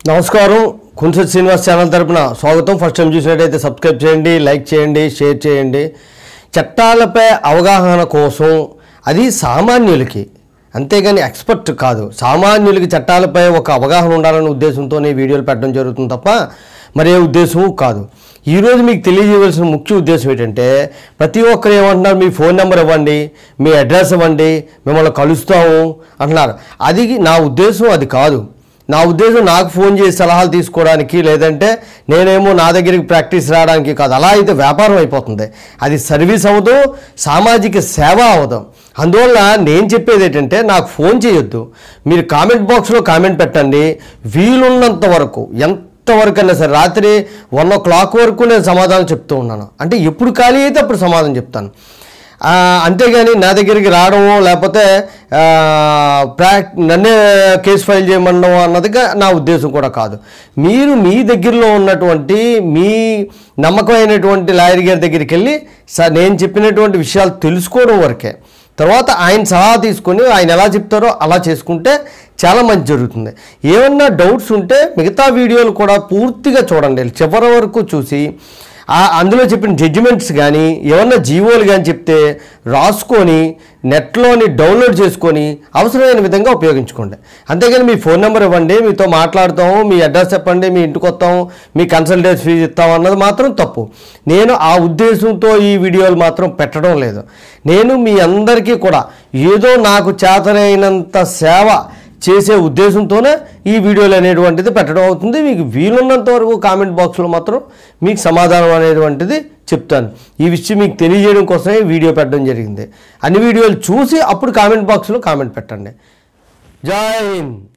నమస్కారం కుంసత్ శ్రీనివాస్ ఛానల్ తరపున స్వాగతం ఫస్ట్ టైం చూసినట్టయితే సబ్స్క్రైబ్ చేయండి లైక్ చేయండి షేర్ చేయండి చట్టాలపై అవగాహన కోసం అది సామాన్యులకి అంతేగాని ఎక్స్పర్ట్ కాదు సామాన్యులకి చట్టాలపై ఒక అవగాహన ఉండాలనే ఉద్దేశంతోనే ఈ వీడియోలు పెట్టడం జరుగుతుంది తప్ప మరే ఉద్దేశము కాదు ఈరోజు మీకు తెలియజేయవలసిన ముఖ్య ఉద్దేశం ఏంటంటే ప్రతి ఒక్కరు ఏమంటున్నారు మీ ఫోన్ నెంబర్ ఇవ్వండి మీ అడ్రస్ ఇవ్వండి మిమ్మల్ని కలుస్తాము అంటున్నారు అది నా ఉద్దేశం అది కాదు నా ఉద్దేశం నాకు ఫోన్ చేసి సలహాలు తీసుకోవడానికి లేదంటే నేనేమో నా దగ్గరికి ప్రాక్టీస్ రావడానికి కాదు అలా అయితే వ్యాపారం అయిపోతుంది అది సర్వీస్ అవ్వదు సామాజిక సేవ అవ్వదు అందువల్ల నేను చెప్పేది ఏంటంటే నాకు ఫోన్ చేయొద్దు మీరు కామెంట్ బాక్స్లో కామెంట్ పెట్టండి వీలున్నంత వరకు ఎంతవరకు అయినా సరే రాత్రి వన్ ఓ క్లాక్ వరకు నేను సమాధానం చెప్తూ ఉన్నాను అంటే ఎప్పుడు ఖాళీ అయితే అప్పుడు సమాధానం చెప్తాను ఆ, అంతేగాని నా దగ్గరికి రావడమో లేకపోతే ఆ, ప్రా నన్నే కేసు ఫైల్ చేయమనడం అన్నదిగా నా ఉద్దేశం కూడా కాదు మీరు మీ దగ్గరలో ఉన్నటువంటి మీ నమ్మకమైనటువంటి లాయర్ గారి దగ్గరికి వెళ్ళి సార్ నేను చెప్పినటువంటి విషయాలు తెలుసుకోవడం వరకే తర్వాత ఆయన సలహా తీసుకొని ఆయన ఎలా చెప్తారో అలా చేసుకుంటే చాలా మంచి జరుగుతుంది ఏమన్నా డౌట్స్ ఉంటే మిగతా వీడియోలు కూడా పూర్తిగా చూడండి చివరి వరకు చూసి ఆ అందులో చెప్పిన జడ్జిమెంట్స్ కానీ ఏమన్నా జీవోలు కానీ చెప్తే రాసుకొని నెట్లోని డౌన్లోడ్ చేసుకొని అవసరమైన విధంగా ఉపయోగించుకోండి అంతేగాని మీ ఫోన్ నెంబర్ ఇవ్వండి మీతో మాట్లాడతాము మీ అడ్రస్ చెప్పండి మీ ఇంటికి వస్తాము మీ కన్సల్టేషన్ ఫీజు ఇస్తాం అన్నది మాత్రం తప్పు నేను ఆ ఉద్దేశంతో ఈ వీడియోలు మాత్రం పెట్టడం లేదు నేను మీ అందరికీ కూడా ఏదో నాకు చేతనైనంత సేవ చేసే ఉద్దేశంతోనే ఈ వీడియోలు అనేటువంటిది పెట్టడం అవుతుంది మీకు వీలున్నంత వరకు కామెంట్ బాక్స్లో మాత్రం మీకు సమాధానం అనేటువంటిది చెప్తాను ఈ విషయం మీకు తెలియజేయడం కోసమే ఈ వీడియో పెట్టడం జరిగింది అన్ని వీడియోలు చూసి అప్పుడు కామెంట్ బాక్స్లో కామెంట్ పెట్టండి జై హింద్